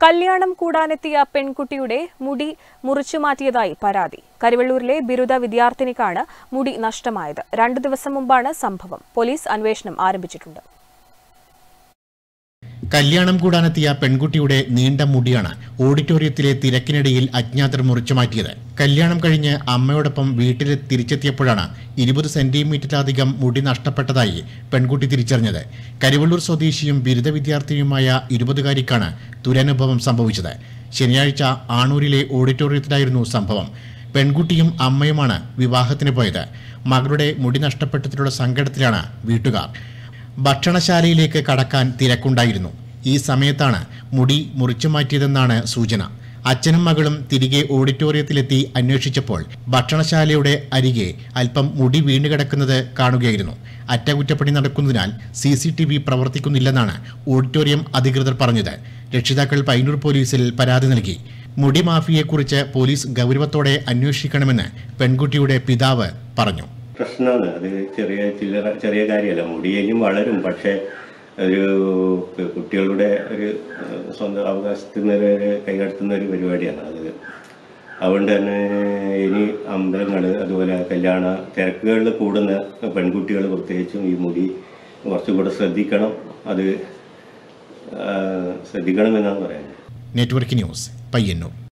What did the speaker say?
കല്യാണം കൂടാനെത്തിയ പെൺകുട്ടിയുടെ മുടി മുറിച്ചു മാറ്റിയതായി പരാതി കരിവള്ളൂരിലെ ബിരുദ വിദ്യാർത്ഥിനിക്കാണ് മുടി നഷ്ടമായത് രണ്ടു ദിവസം മുമ്പാണ് സംഭവം പോലീസ് അന്വേഷണം ആരംഭിച്ചിട്ടുണ്ട് കല്യാണം കൂടാനെത്തിയ പെൺകുട്ടിയുടെ നീണ്ട മുടിയാണ് ഓഡിറ്റോറിയത്തിലെ തിരക്കിനിടയിൽ അജ്ഞാതർ മുറിച്ചു മാറ്റിയത് കല്യാണം കഴിഞ്ഞ് അമ്മയോടൊപ്പം വീട്ടിൽ തിരിച്ചെത്തിയപ്പോഴാണ് ഇരുപത് സെന്റിമീറ്ററിലധികം മുടി നഷ്ടപ്പെട്ടതായി പെൺകുട്ടി തിരിച്ചറിഞ്ഞത് കരിവള്ളൂർ സ്വദേശിയും ബിരുദ വിദ്യാർത്ഥിയുമായ ഇരുപതുകാരിക്കാണ് ദുരനുഭവം സംഭവിച്ചത് ശനിയാഴ്ച ആണൂരിലെ ഓഡിറ്റോറിയത്തിലായിരുന്നു സംഭവം പെൺകുട്ടിയും അമ്മയുമാണ് വിവാഹത്തിന് പോയത് മകളുടെ മുടി നഷ്ടപ്പെട്ടതിലുള്ള സങ്കടത്തിലാണ് വീട്ടുകാർ ഭക്ഷണശാലയിലേക്ക് കടക്കാൻ തിരക്കുണ്ടായിരുന്നു ഈ സമയത്താണ് മുടി മുറിച്ചു മാറ്റിയതെന്നാണ് സൂചന അച്ഛനും മകളും തിരികെ ഓഡിറ്റോറിയത്തിലെത്തി അന്വേഷിച്ചപ്പോൾ ഭക്ഷണശാലയുടെ അരികെ അല്പം മുടി വീണ് കിടക്കുന്നത് കാണുകയായിരുന്നു അറ്റകുറ്റപ്പണി നടക്കുന്നതിനാൽ സി സി ടി വി പ്രവർത്തിക്കുന്നില്ലെന്നാണ് ഓഡിറ്റോറിയം അധികൃതർ പറഞ്ഞത് രക്ഷിതാക്കൾ പൈനൂർ പോലീസിൽ പരാതി നൽകി മുടി മാഫിയെക്കുറിച്ച് പോലീസ് ഗൗരവത്തോടെ അന്വേഷിക്കണമെന്ന് പെൺകുട്ടിയുടെ പിതാവ് പറഞ്ഞു പ്രശ്നമാണ് അത് ചെറിയ ചില്ലറ ചെറിയ കാര്യമല്ല മുടി ഇനിയും വളരും പക്ഷേ ഒരു കു- കുട്ടികളുടെ ഒരു ഏഹ്, സ്വന്തം അവകാശത്തിന് ഒരു കൈകടത്തുന്ന ഒരു പരിപാടിയാണ് അത് അതുകൊണ്ട് തന്നെ ഇനി അമ്പലങ്ങൾ അതുപോലെ കല്യാണ തിരക്കുകളിൽ കൂടുന്ന പെൺകുട്ടികൾ പ്രത്യേകിച്ചും ഈ മുടി കുറച്ചുകൂടെ ശ്രദ്ധിക്കണം അത് ആ, ശ്രദ്ധിക്കണമെന്നാണ് പറയുന്നത് നെറ്റ്വർക്ക് ന്യൂസ് പയ്യന്നൂർ